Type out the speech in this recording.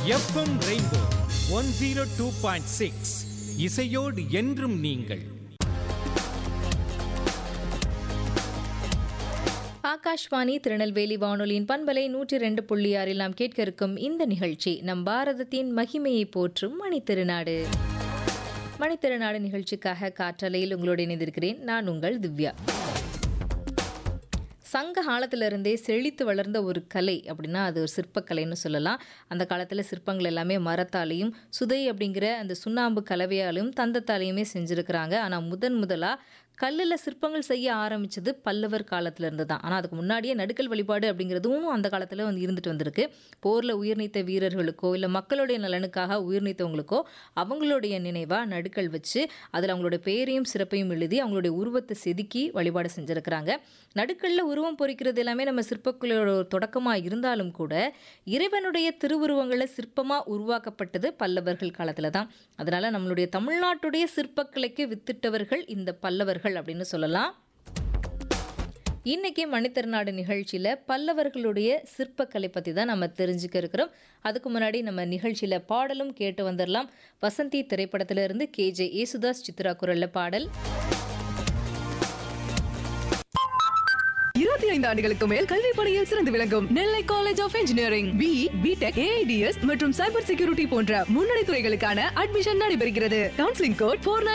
FM rainbow one zero two point six இசையோடு என்றும் நீங்கள் ஆகாஷ்வாணி திருநெல்வேலி வானொலியின் பண்பலை நூற்றி ரெண்டு புள்ளி ஆறில் நாம் கேட்க இருக்கும் இந்த நிகழ்ச்சி நம் பாரதத்தின் மகிமையை போற்றும் மணித்திருநாடு மணித்திருநாடு நிகழ்ச்சிக்காக காற்றலையில் உங்களோடு இணைந்திருக்கிறேன் நான் உங்கள் திவ்யா சங்க காலத்திலிருந்தே செழித்து வளர்ந்த ஒரு கலை அப்படின்னா அது ஒரு சிற்பக்கலைன்னு சொல்லலாம் அந்த காலத்தில் சிற்பங்கள் எல்லாமே மரத்தாலையும் சுதை அப்படிங்கிற அந்த சுண்ணாம்பு கலவையாலையும் தந்தத்தாலையுமே செஞ்சுருக்கிறாங்க ஆனால் முதன் முதலாக கல்லில் சிற்பங்கள் செய்ய ஆரம்பிச்சது பல்லவர் காலத்துல இருந்து தான் ஆனால் அதுக்கு முன்னாடியே நடுக்கல் வழிபாடு அப்படிங்கிறதும் அந்த காலத்தில் வந்து இருந்துட்டு வந்திருக்கு போரில் உயிர் நீத்த வீரர்களுக்கோ இல்லை மக்களுடைய நலனுக்காக உயிர் நீத்தவங்களுக்கோ அவங்களுடைய நினைவாக நடுக்கல் வச்சு அதில் அவங்களோட பேரையும் சிறப்பையும் எழுதி அவங்களுடைய உருவத்தை செதுக்கி வழிபாடு செஞ்சுருக்கிறாங்க நடுக்கல்ல உருவம் பொறிக்கிறது எல்லாமே நம்ம சிற்பங்களோட ஒரு தொடக்கமாக இருந்தாலும் கூட இறைவனுடைய திருவுருவங்களை சிற்பமாக உருவாக்கப்பட்டது பல்லவர்கள் காலத்தில் தான் அதனால் நம்மளுடைய தமிழ்நாட்டுடைய சிற்பக்கலைக்கு வித்திட்டவர்கள் இந்த பல்லவர்கள் அப்படின்னு சொல்லலாம் இன்னைக்கு மணித்திருநாடு நிகழ்ச்சியில் பல்லவர்களுடைய சிற்பக்கலை பற்றி தான் நம்ம தெரிஞ்சுக்க இருக்கிறோம் அதுக்கு முன்னாடி நம்ம நிகழ்ச்சியில் பாடலும் கேட்டு வந்துடலாம் வசந்தி திரைப்படத்திலிருந்து கேஜே ஏசுதாஸ் சித்ரா குரல்ல பாடல் இருபத்தி ஐந்து ஆண்டுகளுக்கு மேல் கல்வி பணியில் சிறந்து விளங்கும் Nellai college of engineering B BTech AIDS மற்றும் சைபர் செக்யூரிட்டி போன்ற முன்னணி துறைகளுக்கான அட்மிஷன் நடைபெறுகிறது கவுன்சிலிங் கோட் ஃபோர்